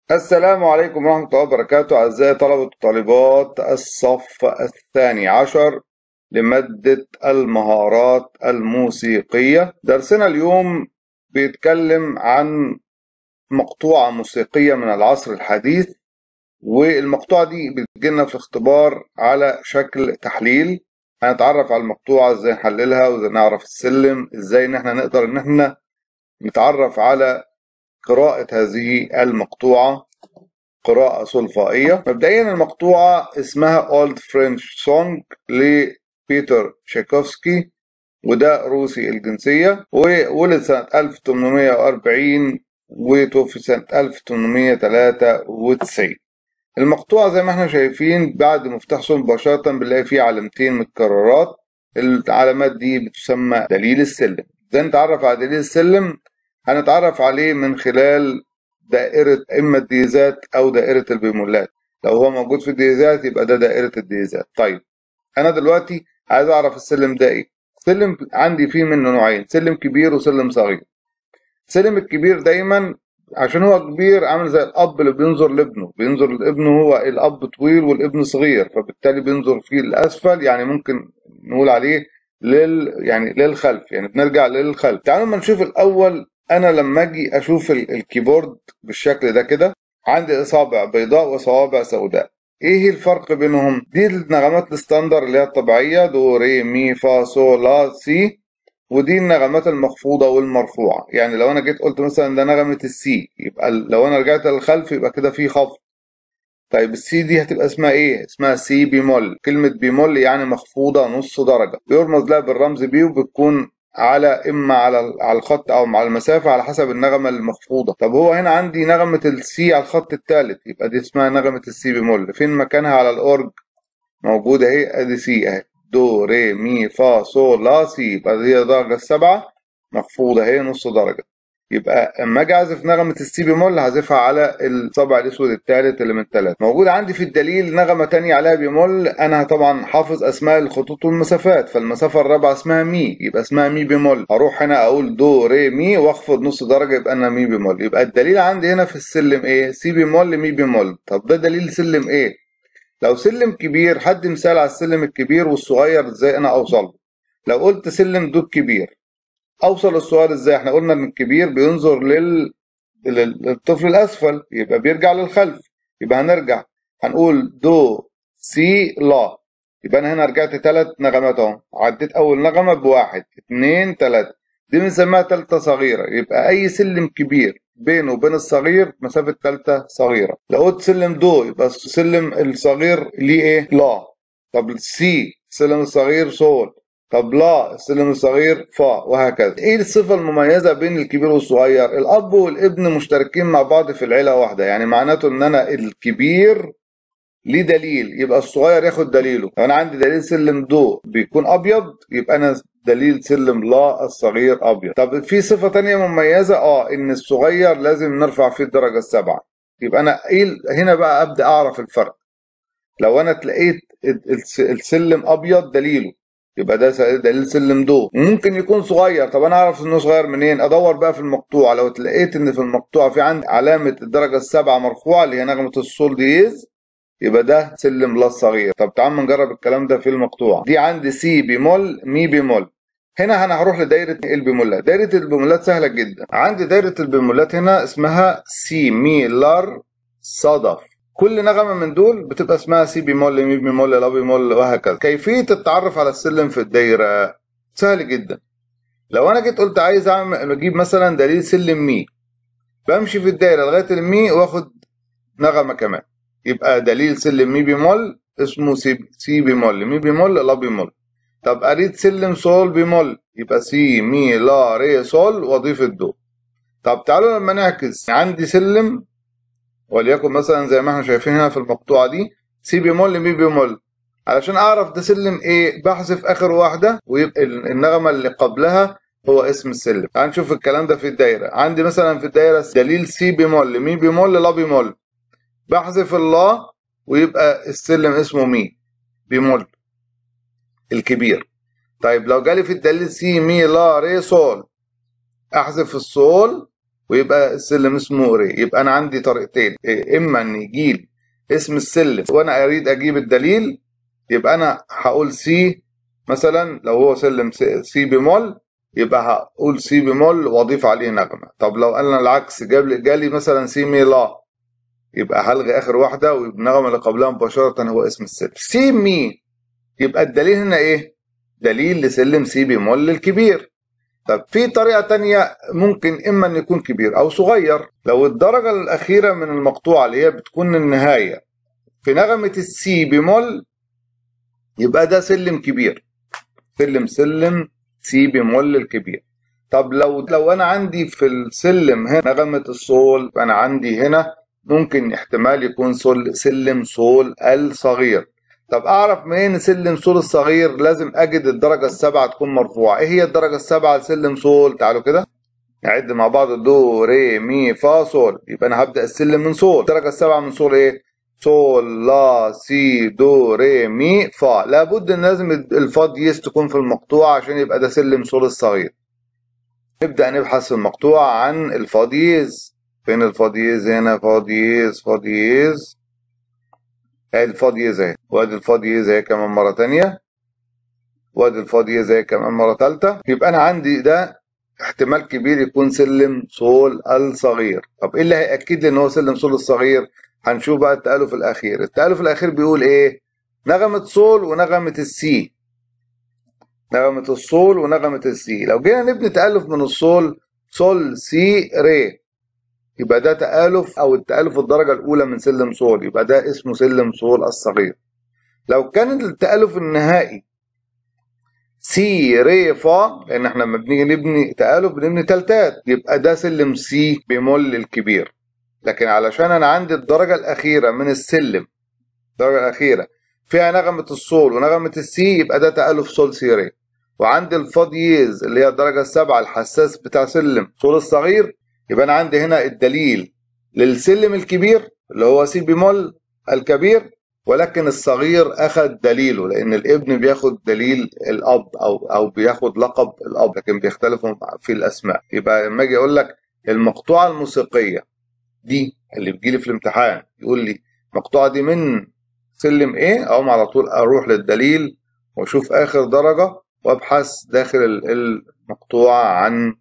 السلام عليكم ورحمة الله وبركاته أعزائي طلبة وطالبات الصف الثاني عشر لمادة المهارات الموسيقية درسنا اليوم بيتكلم عن مقطوعة موسيقية من العصر الحديث والمقطوعة دي بتجيلنا في الاختبار على شكل تحليل هنتعرف على المقطوعة ازاي نحللها وازاي نعرف السلم ازاي ان احنا نقدر ان احنا نتعرف على قراءة هذه المقطوعة قراءة سلفائية مبدئيا المقطوعة اسمها Old French Song لبيتر تشايكوفسكي وده روسي الجنسية وولد سنة 1840 وتوفي سنة 1893 المقطوعة زي ما احنا شايفين بعد مفتاح صوت مباشرة بنلاقي فيه علامتين متكررات العلامات دي بتسمى دليل السلم ازاي نتعرف على دليل السلم هنتعرف عليه من خلال دائرة إما الديزات أو دائرة البيمولات لو هو موجود في الديزات يبقى ده دائرة الديزات طيب أنا دلوقتي عايز أعرف السلم ده إيه سلم عندي فيه منه نوعين سلم كبير وسلم صغير السلم الكبير دايما عشان هو كبير عامل زي الأب اللي بينظر لابنه بينظر لابنه هو الأب طويل والابن صغير فبالتالي بينظر فيه الأسفل يعني ممكن نقول عليه لل يعني للخلف يعني بنرجع للخلف تعالوا ما نشوف الأول انا لما اجي اشوف الكيبورد بالشكل ده كده عندي اصابع بيضاء وصوابع سوداء ايه الفرق بينهم دي النغمات الستاندر اللي هي الطبيعيه دو ري مي فا صو لا سي ودي النغمات المخفوضه والمرفوعه يعني لو انا جيت قلت مثلا ده نغمه السي يبقى لو انا رجعت للخلف يبقى كده في خفض طيب السي دي هتبقى اسمها ايه اسمها سي بيمول كلمه بيمول يعني مخفوضه نص درجه بيرمز لها بالرمز بي وبتكون على اما على على الخط او على المسافه على حسب النغمه المخفوضه طب هو هنا عندي نغمه السي على الخط الثالث يبقى دي اسمها نغمه السي بيمول فين مكانها على الاورج موجوده اهي ادي سي اهي دو ري مي فا صول لا سي يبقى دي الدرجه السابعه مخفوضه اهي نص درجه يبقى اما اجي اعزف نغمه السي بيمول هعزفها على الصبع الاسود الثالث اللي من الثلاث موجود عندي في الدليل نغمه ثانيه عليها بيمول انا طبعا حافظ اسماء الخطوط والمسافات فالمسافه الرابعه اسمها مي يبقى اسمها مي بيمول اروح هنا اقول دو ري مي واخفض نص درجه يبقى انا مي بيمول يبقى الدليل عندي هنا في السلم ايه سي بيمول مي بيمول طب ده دليل سلم ايه لو سلم كبير حد مثال على السلم الكبير والصغير ازاي انا اوصل لو قلت سلم دو كبير اوصل الصغير ازاي احنا قلنا ان الكبير بينظر لل... للطفل الاسفل يبقى بيرجع للخلف يبقى هنرجع هنقول دو سي لا يبقى انا هنا رجعت ثلاث نغمات اهو عديت اول نغمه بواحد اتنين تلاته دي بنسميها تالتة صغيرة يبقى أي سلم كبير بينه وبين الصغير مسافة تالتة صغيرة لو قلت سلم دو يبقى السلم الصغير ليه إيه؟ لا طب سي السلم الصغير صول طب لا السلم الصغير فا وهكذا ايه الصفة المميزة بين الكبير والصغير الاب والابن مشتركين مع بعض في العيلة واحدة يعني معناته ان انا الكبير ليه دليل يبقى الصغير ياخد دليله لو انا عندي دليل سلم دو بيكون ابيض يبقى انا دليل سلم لا الصغير ابيض طب في صفة تانية مميزة اه ان الصغير لازم نرفع فيه الدرجة السابعة يبقى انا ايه هنا بقى ابدا اعرف الفرق لو انا تلاقيت السلم ابيض دليله يبقى ده دليل سلم دو ممكن يكون صغير طب انا اعرف انه صغير منين ادور بقى في المقطوعه لو لقيت ان في المقطوعه في عندي علامه الدرجه السابعه مرفوعه اللي هي نغمه الصول ديز يبقى ده سلم لا صغير طب تعال نجرب الكلام ده في المقطوعه دي عندي سي بيمول مي بيمول هنا انا هروح لدايره البيمولات دايره البيمولات سهله جدا عندي دايره البيمولات هنا اسمها سي مي لار صدف كل نغمة من دول بتبقى اسمها سي بيمول مي بيمول لا بيمول وهكذا كيفية التعرف على السلم في الدايرة سهل جدا لو انا جيت قلت عايز اعمل اجيب مثلا دليل سلم مي بمشي في الدايرة لغاية المي واخد نغمة كمان يبقى دليل سلم مي بيمول اسمه سي, سي بيمول مي بيمول لا بيمول طب اريد سلم صول بيمول يبقى سي مي لا ري صول واضيف الدو طب تعالوا لما نعكس عندي سلم وليكن مثلا زي ما احنا شايفين هنا في المقطوعه دي سي بيمول مي بيمول علشان اعرف ده سلم ايه بحذف اخر واحده ويبقى النغمه اللي قبلها هو اسم السلم تعال نشوف الكلام ده في الدايره عندي مثلا في الدايره دليل سي بيمول مي بيمول لا بيمول بحذف اللا ويبقى السلم اسمه مي بيمول الكبير طيب لو جالي في الدليل سي مي لا ري صول احذف الصول ويبقى السلم اسمه ري يبقى انا عندي طريقتين اما ان يجي لي اسم السلم وانا اريد اجيب الدليل يبقى انا هقول سي مثلا لو هو سلم سي بمول يبقى هقول سي بمول واضيف عليه نغمه طب لو انا العكس جاب لي جالي مثلا سي مي لا يبقى هلغي اخر واحده ويبقى النغمه اللي قبلها مباشره هو اسم السلم سي مي يبقى الدليل هنا ايه دليل لسلم سي بمول الكبير طب في طريقة تانية ممكن إما أن يكون كبير أو صغير لو الدرجة الأخيرة من المقطوعة اللي هي بتكون النهاية في نغمة السي بمول يبقى ده سلم كبير سلم سلم سي بمول الكبير طب لو لو انا عندي في السلم هنا نغمة الصول فانا عندي هنا ممكن احتمال يكون صول سلم صول الصغير طب اعرف منين سلم صول الصغير لازم اجد الدرجة السابعة تكون مرفوعة ايه هي الدرجة السابعة لسلم صول تعالوا كده نعد مع بعض دو ري مي فا صول يبقى انا هبدأ السلم من صول الدرجة السابعة من صول ايه صول لا سي دو ري مي فا لابد ان لازم الفا ديس تكون في المقطوعة عشان يبقى ده سلم صول الصغير نبدأ نبحث في المقطوعة عن الفا ديز فين الفا ديز هنا فا ديز فا ديز ادي الفا ديز اهي وادي الفا ديز اهي كمان مرة تانية وادي الفا ديز اهي كمان مرة تالتة يبقى انا عندي ده احتمال كبير يكون سلم صول الصغير طب ايه اللي هيأكد لي ان هو سلم صول الصغير هنشوف بقى التألف الأخير التألف الأخير بيقول إيه نغمة صول ونغمة السي نغمة الصول ونغمة السي لو جينا نبني تألف من الصول صول سي ري يبقى ده تألف أو التألف الدرجة الأولى من سلم صول يبقى ده اسمه سلم صول الصغير لو كان التألف النهائي سي ري فا لأن احنا لما بنيجي نبني تألف بنبني تلتات يبقى ده سلم سي بمول الكبير لكن علشان انا عندي الدرجة الاخيرة من السلم الدرجة الاخيرة فيها نغمة الصول ونغمة السي يبقى ده تألف صول سي ري وعندي الفادييز اللي هي الدرجة السابعة الحساس بتاع سلم صول الصغير يبقى انا عندي هنا الدليل للسلم الكبير اللي هو سي بيمول الكبير ولكن الصغير اخذ دليله لان الابن بياخد دليل الاب او او بياخد لقب الاب لكن بيختلفوا في الاسماء يبقى لما اجي اقول لك المقطوعه الموسيقيه دي اللي بتجيلي في الامتحان يقول لي المقطوعه دي من سلم ايه اقوم على طول اروح للدليل واشوف اخر درجه وابحث داخل المقطوعه عن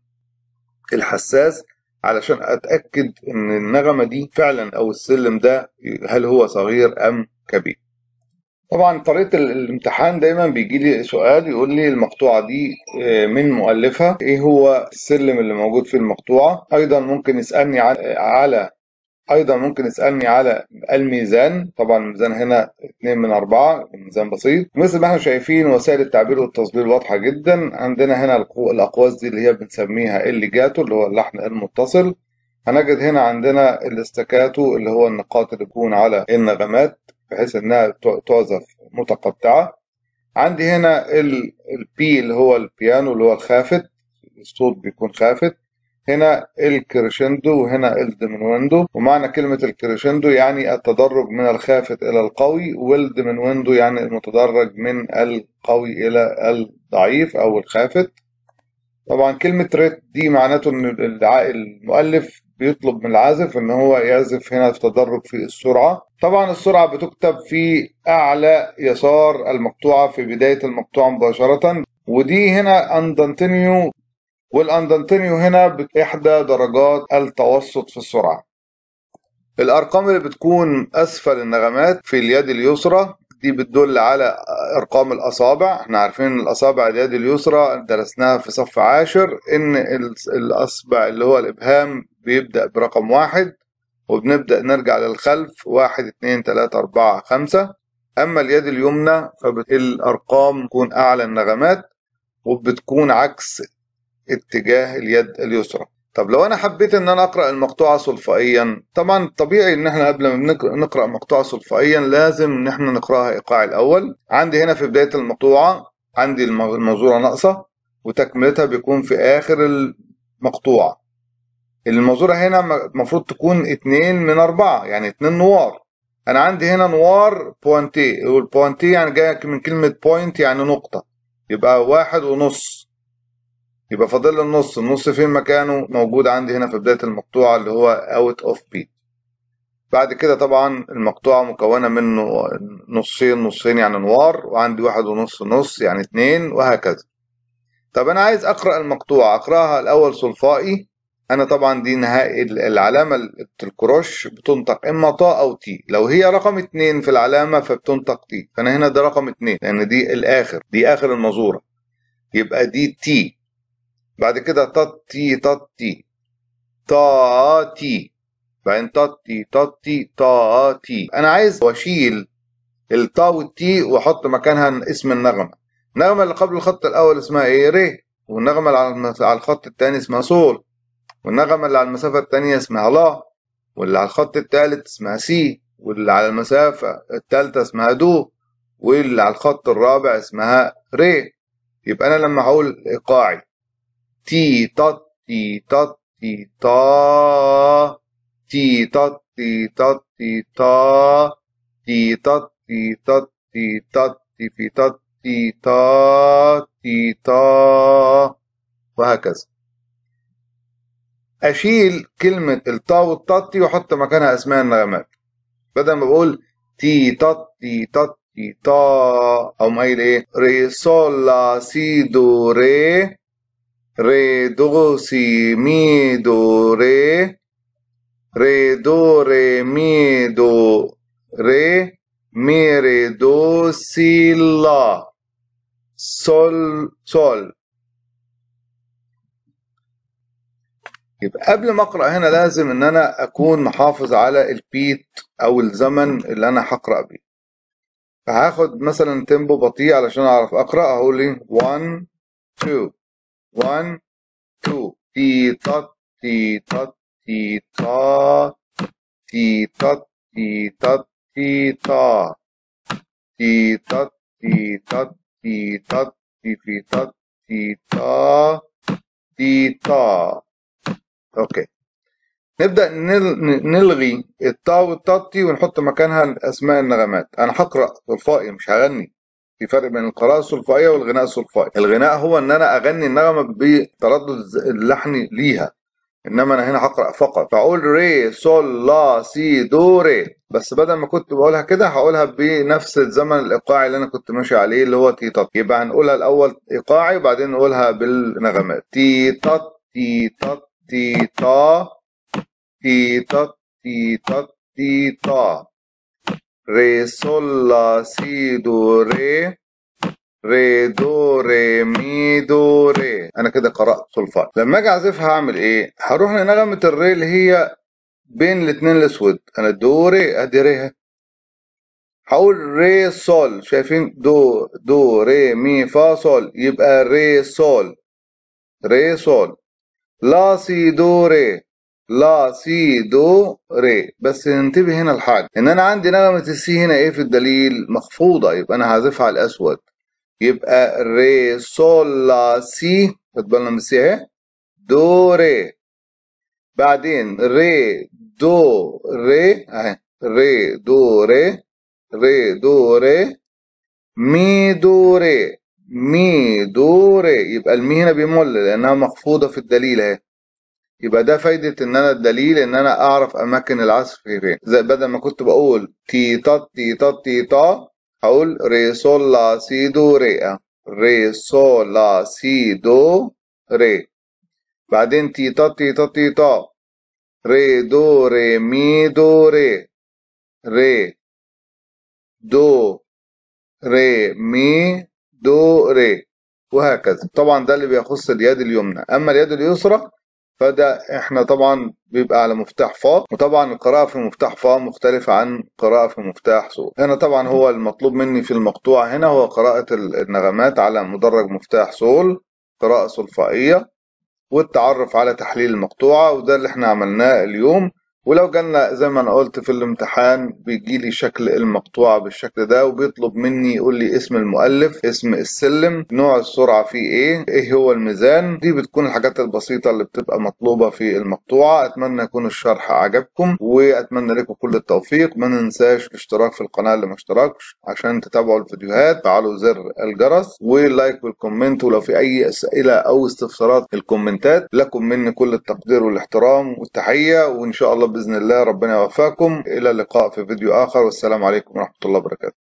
الحساس علشان اتاكد ان النغمه دي فعلا او السلم ده هل هو صغير ام كبير طبعا طريقه الامتحان دايما بيجي لي سؤال يقول لي المقطوعه دي من مؤلفها ايه هو السلم اللي موجود في المقطوعه ايضا ممكن يسالني على ايضا ممكن يسالني على الميزان طبعا الميزان هنا 2 من 4 ميزان بسيط مثل ما احنا شايفين وسائل التعبير والتصدير واضحه جدا عندنا هنا الاقواس دي اللي هي بنسميها الليجاتو اللي هو اللحن المتصل هنجد هنا عندنا الاستكاتو اللي هو النقاط اللي بتكون على النغمات بحيث انها تعزف متقطعه عندي هنا البي اللي هو البيانو اللي هو الخافت الصوت بيكون خافت هنا الكريشندو وهنا الديمنويندو ومعنى كلمة الكريشندو يعني التدرج من الخافت إلى القوي والديمنويندو يعني المتدرج من القوي إلى الضعيف أو الخافت طبعا كلمة ريت دي معناته إن المؤلف بيطلب من العازف ان هو يعزف هنا في تدرج في السرعة طبعا السرعة بتكتب في اعلى يسار المقطوعة في بداية المقطوعة مباشرة ودي هنا اندنتينيو والاندنتينيو هنا بإحدى درجات التوسط في السرعة الأرقام اللي بتكون أسفل النغمات في اليد اليسرى دي بتدل على ارقام الاصابع احنا عارفين الاصابع اليد اليسرى درسناها في صف عاشر ان الاصبع اللي هو الابهام بيبدأ برقم واحد وبنبدأ نرجع للخلف واحد اتنين تلاتة اربعة خمسة اما اليد اليمنى فالارقام تكون اعلى النغمات وبتكون عكس اتجاه اليد اليسرى طب لو انا حبيت ان انا اقرا المقطوعه صلفائيا طبعا طبيعي ان احنا قبل ما نقرا مقطوعه صلفائيا لازم ان احنا نقراها ايقاع الاول عندي هنا في بدايه المقطوعه عندي الموزوره ناقصه وتكملتها بيكون في اخر المقطوعه الموزوره هنا المفروض تكون اتنين من اربعه يعني اتنين نوار انا عندي هنا نوار بوانتي والبوانتي يعني جايه من كلمه بوينت يعني نقطه يبقى واحد ونص يبقى فاضل لي النص النص فين مكانه موجود عندي هنا في بداية المقطوعة اللي هو out of beat بعد كده طبعا المقطوعة مكونة من نصين نصين يعني نوار وعندي واحد ونص نص يعني اتنين وهكذا طب انا عايز اقرأ المقطوعة اقرأها الاول صلفائي انا طبعا دي نهائي العلامة الكروش بتنطق اما طا او تي لو هي رقم اتنين في العلامة فبتنطق تي فانا هنا ده رقم اتنين لان دي الاخر دي اخر المزورة يبقى دي تي بعد كده تطي تطي تاتي بعدين تطي تطي تاتي انا عايز واشيل الطا والتي واحط مكانها اسم النغمه النغمه اللي قبل الخط الاول اسمها ايه ري والنغمه اللي على الخط الثاني اسمها صول والنغمه اللي على المسافه الثانيه اسمها لا واللي على الخط الثالث اسمها سي واللي على المسافه الثالثه اسمها دو واللي على الخط الرابع اسمها ري يبقى انا لما هقول ايقاعي تي تات تي تات تي تا تي تات تي تات تي تا تي تات تي تات تي تات تي في تات تي تا تي تا وهكذا اشيل كلمة الطا والتاتي واحط مكانها اسماء النغمات بدل ما بقول تي تات تي تات تي تا او قايل ايه ري صول لا سي دو ري ري دو سي مي دو ري ري دو ري مي دو ري مي ري دو سي لا سول سول يبقى قبل ما اقرا هنا لازم ان انا اكون محافظ على البيت او الزمن اللي انا هقرا بيه فهاخد مثلا تيمبو بطيء علشان اعرف اقرا اقول لي 1 2 1 2 تي تات تي تات تي تا تي تات تي تات تي تا تي تات تي تات تي تات تي في تات تي تا تي تا اوكي نبدأ نلغي الطا والتطي ونحط مكانها اسماء النغمات انا هقرأ صلفائي مش هغني في فرق بين القراءة السلفائية والغناء السلفائي الغناء هو ان انا اغني النغمة بتردد اللحن ليها انما انا هنا هقرا فقط فاقول ري سول لا سي دو ري بس بدل ما كنت بقولها كده هقولها بنفس الزمن الايقاعي اللي انا كنت ماشي عليه اللي هو تي تط يبقى هنقولها الاول ايقاعي وبعدين نقولها بالنغمات تي تط تي تط تي تا تي تط تي تط تي تا ري سول لا سي دو ري ري دو ري مي دو ري انا كده قرات سولفاج لما اجي اعزفها هعمل ايه هروح لنغمه الري اللي هي بين الاتنين الاسود انا دو ري ادي ري هقول ري سول شايفين دو دو ري مي فا سول يبقى ري سول ري سول لا سي دو ري لا سي دو ري بس ننتبه هنا الحاجة ان انا عندي نغمة السي هنا ايه في الدليل مخفوضة يبقى انا هعزفها على الاسود يبقى ري سول لا سي خد بالنا من السي اهي دو ري بعدين ري دو ري اهي ري دو ري ري دو ري مي دو ري مي دو ري يبقى المي هنا بيمل لانها مخفوضه في الدليل اهي يبقى ده فايدة ان انا الدليل ان انا اعرف اماكن العزف فين زي بدل ما كنت بقول تي تا تي تا تي تا هقول ري سول لا سي دو ري ري سول لا سي دو ري بعدين تي تا تي تا تي تا ري دو ري مي دو ري ري دو ري مي دو ري وهكذا طبعا ده اللي بيخص اليد اليمنى اما اليد اليسرى فده احنا طبعا بيبقى على مفتاح فا وطبعا القراءة في مفتاح فا مختلفة عن قراءة في مفتاح صول هنا طبعا هو المطلوب مني في المقطوعة هنا هو قراءة النغمات على مدرج مفتاح صول قراءة صلفائية والتعرف على تحليل المقطوعة وده اللي احنا عملناه اليوم ولو جالنا زي ما انا قلت في الامتحان بيجي لي شكل المقطوعة بالشكل ده وبيطلب مني يقول لي اسم المؤلف اسم السلم نوع السرعة فيه ايه ايه هو الميزان دي بتكون الحاجات البسيطة اللي بتبقى مطلوبة في المقطوعة اتمنى يكون الشرح عجبكم واتمنى لكم كل التوفيق ما ننساش الاشتراك في القناة اللي ما اشتركش عشان تتابعوا الفيديوهات فعلوا زر الجرس واللايك والكومنت ولو في اي اسئلة او استفسارات في الكومنتات لكم مني كل التقدير والاحترام والتحية وان شاء الله باذن الله ربنا يوفقكم الى اللقاء في فيديو اخر والسلام عليكم ورحمة الله وبركاته